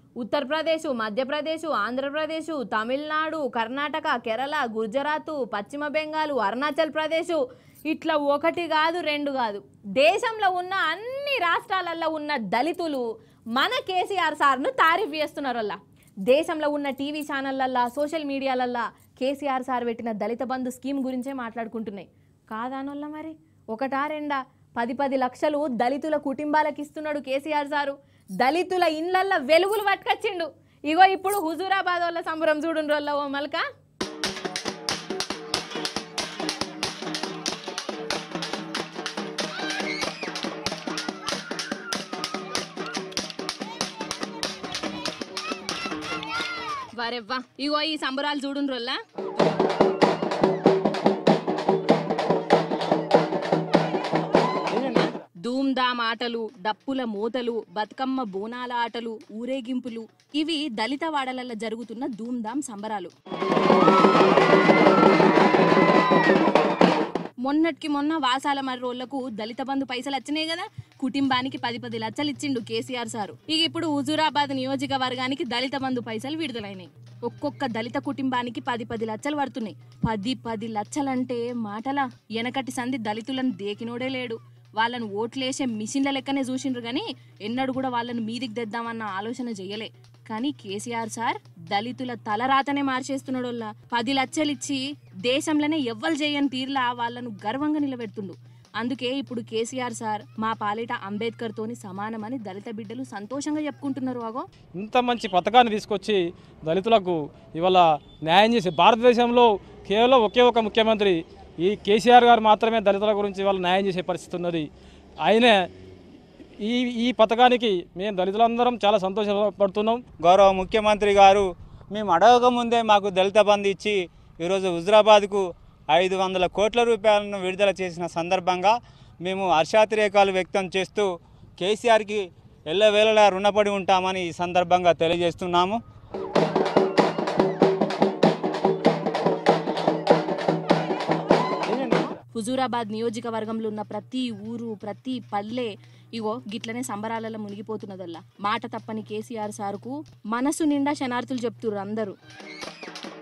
ఉత్తరప్రదేశ్ మధ్యప్రదేశ్ ఆంధ్రప్రదేశ్ తమిళనాడు కర్ణాటక కేరళ గుజరాత్ పశ్చిమ బెంగాల్ అరుణాచల్ ప్రదేశ్ ఇట్లా ఒకటి కాదు రెండు కాదు దేశంలో ఉన్న అన్ని రాష్ట్రాలలో ఉన్న దళితులు మన కేసీఆర్ సార్ను తారీఫ్ చేస్తున్నారు వాళ్ళ దేశంలో ఉన్న టీవీ ఛానళ్ళల్లో సోషల్ మీడియాలల్లో కేసీఆర్ సార్ పెట్టిన దళిత బంధు స్కీమ్ గురించే మాట్లాడుకుంటున్నాయి కాదానొల్ల మరి ఒకటా రెండా పది పది లక్షలు దళితుల కుటుంబాలకు ఇస్తున్నాడు కేసీఆర్ సారు దళితుల ఇండ్లల్లో వెలుగులు పట్టుకొచ్చిండు ఇగో ఇప్పుడు హుజూరాబాద్ వాళ్ళ సంబరం చూడుండ్రు వాళ్ళ ఓ మల్క వరెవ్వా ఇగో ఈ సంబరాలు చూడుండ్రు వాళ్ళ ధూమ్ధామ్ ఆటలు డప్పుల మూతలు బతుకమ్మ బోనాల ఆటలు ఊరేగింపులు ఇవి దళిత వాడలల్లో జరుగుతున్న ధూమ్ధామ్ సంబరాలు మొన్నటికి మొన్న వాసాల మర్రోళ్లకు దళిత బంధు పైసలు వచ్చినాయి కదా కుటుంబానికి పది పది లక్షలు ఇచ్చిండు కేసీఆర్ సారు ఇక ఇప్పుడు హుజూరాబాద్ నియోజకవర్గానికి దళిత బంధు పైసలు విడుదలైనాయి ఒక్కొక్క దళిత కుటుంబానికి పది పది లక్షలు పడుతున్నాయి పది పది లక్షలంటే మాటలా వెనకటి సంధి దళితులను దేకినోడే లేడు వాళ్ళను ఓట్లేసే మిషన్ల లెక్కనే చూసిండ్రు కానీ ఎన్నడూ కూడా వాళ్ళను మీదికి తెద్దామన్న ఆలోచన చెయ్యలే కానీ కేసీఆర్ సార్ దళితుల తలరాతనే మార్చేస్తున్నాడు వల్ల పది లక్షలు ఇచ్చి దేశంలోనే ఎవ్వరు చేయని తీరులా వాళ్ళను గర్వంగా నిలబెడుతుండు అందుకే ఇప్పుడు కేసీఆర్ సార్ మా పాలిట అంబేద్కర్ తోని సమానమని దళిత బిడ్డలు సంతోషంగా చెప్పుకుంటున్నారు అగో ఇంత మంచి పథకాన్ని తీసుకొచ్చి దళితులకు ఇవాళ న్యాయం చేసి భారతదేశంలో కేవలం ఒకే ఒక ముఖ్యమంత్రి ఈ కేసీఆర్ గారు మాత్రమే దళితుల గురించి ఇవాళ న్యాయం చేసే పరిస్థితి ఉన్నది ఆయనే ఈ ఈ పథకానికి మేము దళితులందరం చాలా సంతోషపడుతున్నాం గౌరవ ముఖ్యమంత్రి గారు మేము అడగక ముందే మాకు దళిత బంధు ఇచ్చి ఈరోజు హుజరాబాద్కు ఐదు వందల కోట్ల రూపాయలను విడుదల చేసిన సందర్భంగా మేము హర్షాతిరేకాలు వ్యక్తం చేస్తూ కేసీఆర్కి ఎల్లవేళలా రుణపడి ఉంటామని ఈ సందర్భంగా తెలియజేస్తున్నాము హుజూరాబాద్ నియోజకవర్గంలో ఉన్న ప్రతి ఊరు ప్రతి పల్లె ఇగో గిట్లనే సంబరాలలో మునిగిపోతున్నదల్లా మాట తప్పని కేసీఆర్ సార్కు మనసు నిండా శనార్థులు చెప్తుర్రు అందరూ